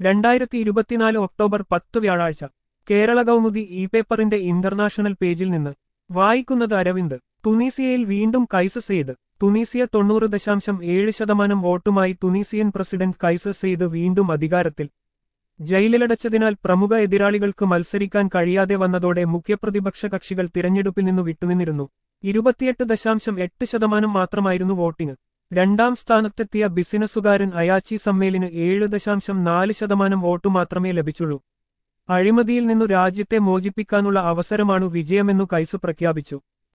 രണ്ടായിരത്തി ഇരുപത്തിനാല് ഒക്ടോബർ പത്ത് വ്യാഴാഴ്ച കേരള കൗമുദി ഇ പേപ്പറിന്റെ ഇന്റർനാഷണൽ പേജിൽ നിന്ന് വായിക്കുന്നത് അരവിന്ദ് തുനീസിയയിൽ വീണ്ടും കൈസ് സെയ്ദ് തുനീസിയ തൊണ്ണൂറ് ദശാംശം ഏഴ് ശതമാനം വോട്ടുമായി തുനീസിയൻ പ്രസിഡന്റ് കൈസ് സെയ്ദ് വീണ്ടും അധികാരത്തിൽ ജയിലിലടച്ചതിനാൽ പ്രമുഖ എതിരാളികൾക്ക് മത്സരിക്കാൻ കഴിയാതെ വന്നതോടെ മുഖ്യപ്രതിപക്ഷ കക്ഷികൾ തിരഞ്ഞെടുപ്പിൽ നിന്നു വിട്ടുനിന്നിരുന്നു ഇരുപത്തിയെട്ട് ദശാംശം എട്ട് ശതമാനം മാത്രമായിരുന്നു വോട്ടിംഗ് രണ്ടാം സ്ഥാനത്തെത്തിയ ബിസിനസ്സുകാരൻ അയാച്ചി സമ്മേലിന് ഏഴ് ദശാംശം നാല് ശതമാനം വോട്ടു മാത്രമേ ലഭിച്ചുള്ളൂ അഴിമതിയിൽ നിന്നു രാജ്യത്തെ മോചിപ്പിക്കാനുള്ള അവസരമാണു വിജയമെന്നു കൈസ് പ്രഖ്യാപിച്ചു